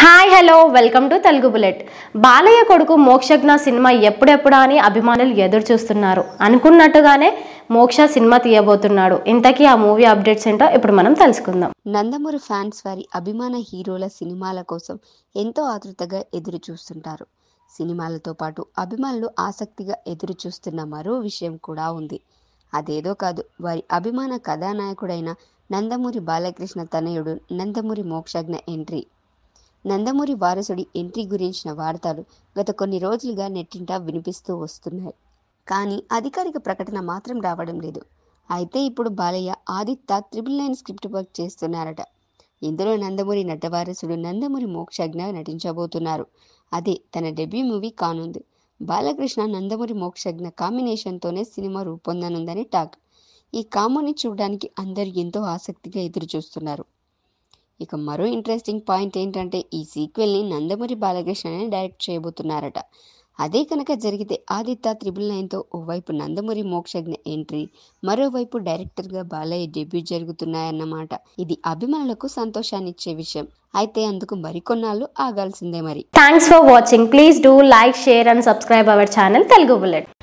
hi hello welcome to Telugu Bullet Balayya కొడుకు Mokshagna cinema ఎప్పుడెప్పుడా అని అభిమానులు ఎదురు చూస్తున్నారు అనుకున్నట్టుగానే మోక్ష సినిమా తీయబోతున్నాడు ఇంతకీ ఆ మూవీ అప్డేట్స్ ఏంటో ఇప్పుడు మనం తెలుసుకుందాం నందమూరి ఫ్యాన్స్ వారి అభిమాన హీరోల సినిమాల కోసం ఎంతో ఆతృతగా ఎదురు చూస్తుంటారు సినిమాలతో పాటు అభిమానులు ఆసక్తిగా ఎదురు చూస్తున్న మరో విషయం కూడా ఉంది అదేదో కాదు వారి అభిమాన కథానాయకుడైన నందమూరి బాలకృష్ణ తనయుడు నందమూరి మోక్షజ్ఞ ఎంట్రీ నందమూరి వారసుడి ఎంట్రీ గురించిన వార్తలు గత కొన్ని రోజులుగా నెట్టింట వినిపిస్తూ వస్తున్నాయి కానీ అధికారిక ప్రకటన మాత్రం రావడం లేదు అయితే ఇప్పుడు Balayya Aditya triple nine script work చేస్తున్నారట ఇందులో నందమూరి నటవారసుడు నందమూరి మోక్షజ్ఞ నటించబోతున్నారు అదే తన డెబ్యూ మూవీ కానుంది బాలకృష్ణ నందమూరి మోక్షజ్ఞ కాంబినేషన్తోనే సినిమా రూపొందనుందని టాక్ ఈ కామోని చూడడానికి అందరూ ఎంతో ఆసక్తిగా ఎదురు చూస్తున్నారు ఇక మరో ఇంట్రెస్టింగ్ పాయింట్ ఏంటంటే ఈ సీక్వెల్ని నందమూరి బాలకృష్ణనే డైరెక్ట్ చేయబోతున్నారట అదే కనుక జరిగితే ఆదిత్య త్రిబుల్ నైన్తో ఓవైపు నందమూరి మోక్షజ్ఞ ఎంట్రీ మరోవైపు డైరెక్టర్గా బాలయ్య డెబ్యూ జరుగుతున్నాయన్నమాట ఇది అభిమానులకు సంతోషాన్నిచ్చే విషయం అయితే అందుకు మరికొన్నాళ్ళు ఆగాల్సిందే మరి thanks for watching please do like share and subscribe our channel Telugu bullet